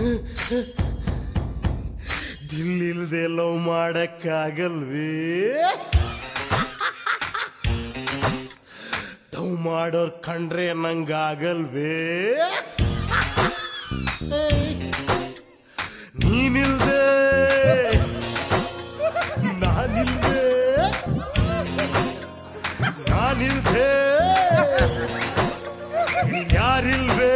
ದಿಲ್ಲಿಲ್ದೆ love ಮಾಡಕ್ಕಾಗಲ್ವೇ love ಮಾಡೋರ್ ಕಂಡ್ರೆ ನಂಗಾಗಲ್ವೇ ನೀನಿಲ್ದೆ ನಾನಿಲ್ದೆ ನಾನಿಲ್ದೆ ಯಾರಿಲ್ವೇ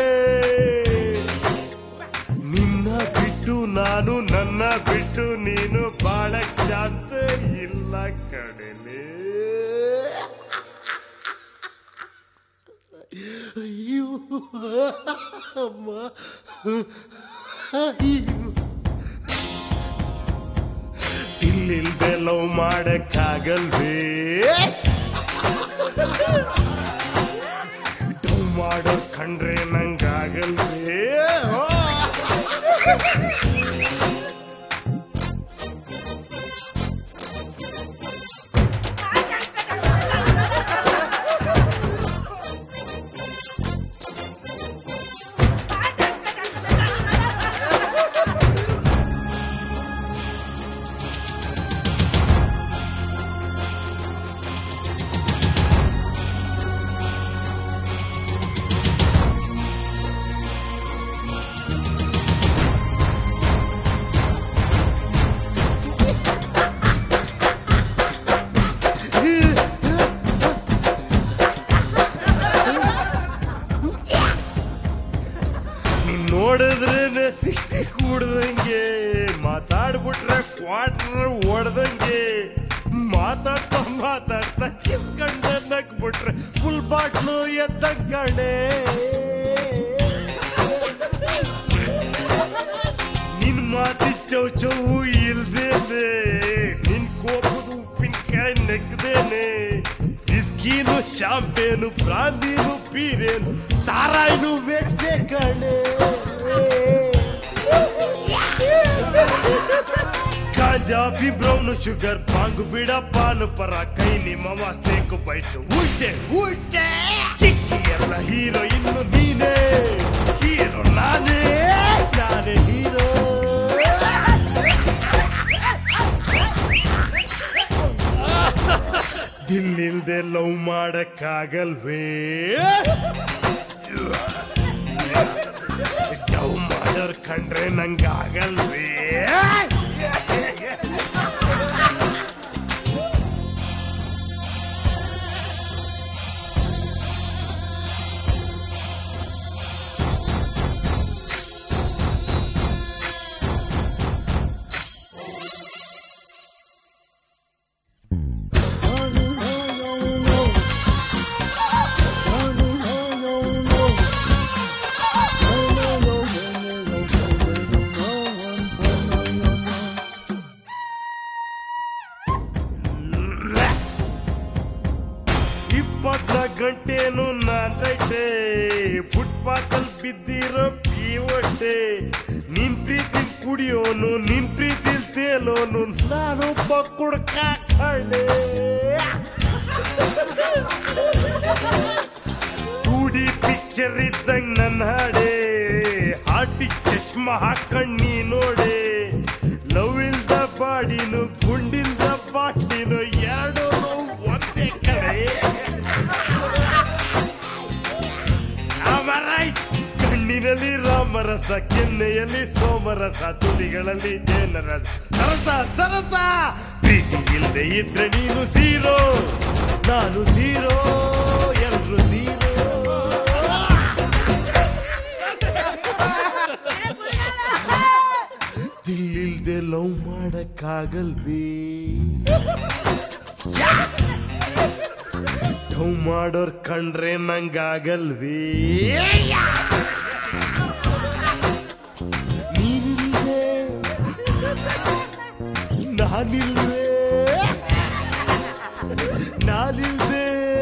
ನಿನ್ನ ಬಿಟ್ಟು ನಾನು ನನ್ನ ಬಿಟ್ಟು ನೀನು ಬಾಳಕ್ ಚಾನ್ಸ್ ಇಲ್ಲ ಕಡಲೆ ಅಯ್ಯೋ ಅಮ್ಮ ಅಯ್ಯೋ ಇಲ್ಲಿಲ್ದೆ ಲವ್ ಮಾಡಕ್ಕಾಗಲ್ವೇ ಡವ್ ಮಾಡೋ ಕಂಡ್ರೆ ನಂಗಾಗಲ್ವೇ ನೀನ್ ನೋಡಿದ್ರೇನೆ ಸಿಕ್ಸ್ಟಿ ಕೂಡ್ದಂಗೆ ಮಾತಾಡ್ಬಿಟ್ರೆ ಕ್ವಾರ್ಟರ್ ಓಡ್ದಂಗೆ ಮಾತಾಡ್ತಾ ಮಾತಾಡ್ತಾ ಕಿಸ್ಕೊಂಡೆ ನಕ್ಬಿಟ್ರೆ ಫುಲ್ ಬಾಟ್ಲು ಎದ್ದ ಕಣೆ ನಿನ್ ಮಾತಿ ಚೌ ಚೌ ಇಲ್ದೇನೆ ನಿನ್ ಕೋಪದ ಉಪ್ಪಿನಕಾಯಿ ನೆಗ್ದೇನೆ ಬಿಸ್ಕೀನು ಶಾಂಪೇನು ಬ್ರಾಂದಿನು ಪೀರೇನು ಸಾರಾಯಿನು ವೆಜ್ಜೆ ಕಣೆ ಕಾಜಾಫಿ ಬ್ರೌನ್ ಶುಗರ್ ಪಾಂಗು ಬಿಡ ಪಾನು ಪರ ಕೈ ನಿಮ್ಮ ವಾಸ್ತೇಕು ಬೈಟು ಉಲ್ಟೆ ಉಲ್ಟೆ ಚಿಕ್ಕಿ ಎಲ್ಲ ಹೀರೋ ಇನ್ನು ನೀನೇ ಹೀರೋ ನಾನೇ ನಾನೇ ಹೀರೋ ದಿಲ್ಲಿಲ್ದೆ ಲವ್ ಮಾಡಕ್ಕಾಗಲ್ವೇ ಲವ್ ಮಾಡೋರ್ ಕಂಡ್ರೆ ನಂಗಾಗಲ್ವೇ ಇಪ್ಪತ್ತ ಗಂಟೆನು ನಾಟೈತೆ ಫುಟ್ಪಾತಲ್ ಬಿದ್ದಿರೋ ಪೀವಟ್ಟೆ ನಿನ್ ಪ್ರೀತಿ ಕುಡಿಯೋನು ನಿನ್ ಪ್ರೀತಿ ತೇಲೋನು ನಾನೊಬ್ಬ ಕುಡ್ಕ ಕಳ್ಳೆ ಟೂಡಿ ಪಿಕ್ಚರ್ ಇದ್ದಂಗ್ ನನ್ನ ಹಾಡೆ ಹಾಟಿಗ್ ಚಶ್ಮಾ ಹಾಕೊಂಡ್ ನೀ ನೋಡೆ ಲವ್ ಇಲ್ದ ಬಾಡಿನು ಗುಂಡಿಲ್ದ ಬಾಟ್ಲಿನು ಎರಡು ಒಂದೇ ಕಡೆ Alright. ಕಣ್ಣಿನಲ್ಲಿ ರಾಮರಸ ಕೆನ್ನೆಯಲ್ಲಿ ಸೋಮರಸ ತುಳಿಗಳಲ್ಲಿ ಜೇನರಸ ಸರಸ ಸರಸ ಪ್ರೀತಿ ಇಲ್ಲದೆ ಇದ್ರೆ ನೀನು ಝೀರೋ ನಾನು ಝೀರೋ ಎಲ್ರು ಝೀರೋ ದಿಲ್ಲಿಲ್ದೆ ಲವ್ ಮಾಡಕ್ಕಾಗಲ್ವೇ ಲವ್ ಮಾಡೋರ್ ಕಂಡ್ರೆ ನಂಗಾಗಲ್ವೇ ನೀನಿಲ್ವೇ ನಾನಿಲ್ವೇ ನಾನಿಲ್ವೇ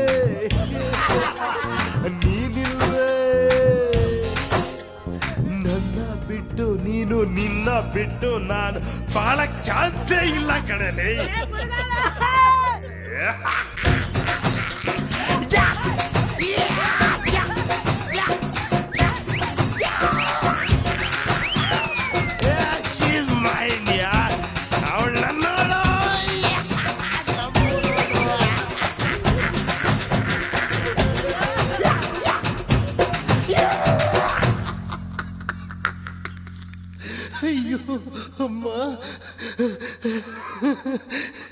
ನೀನಿಲ್ವೇ ನನ್ನ ಬಿಟ್ಟು ನೀನು ನಿನ್ನ ಬಿಟ್ಟು ನಾನು ಬಹಳ ಚಾನ್ಸೇ ಇಲ್ಲ ಕಣಲೆ ಅಯ್ಯೋ ಅಮ್ಮ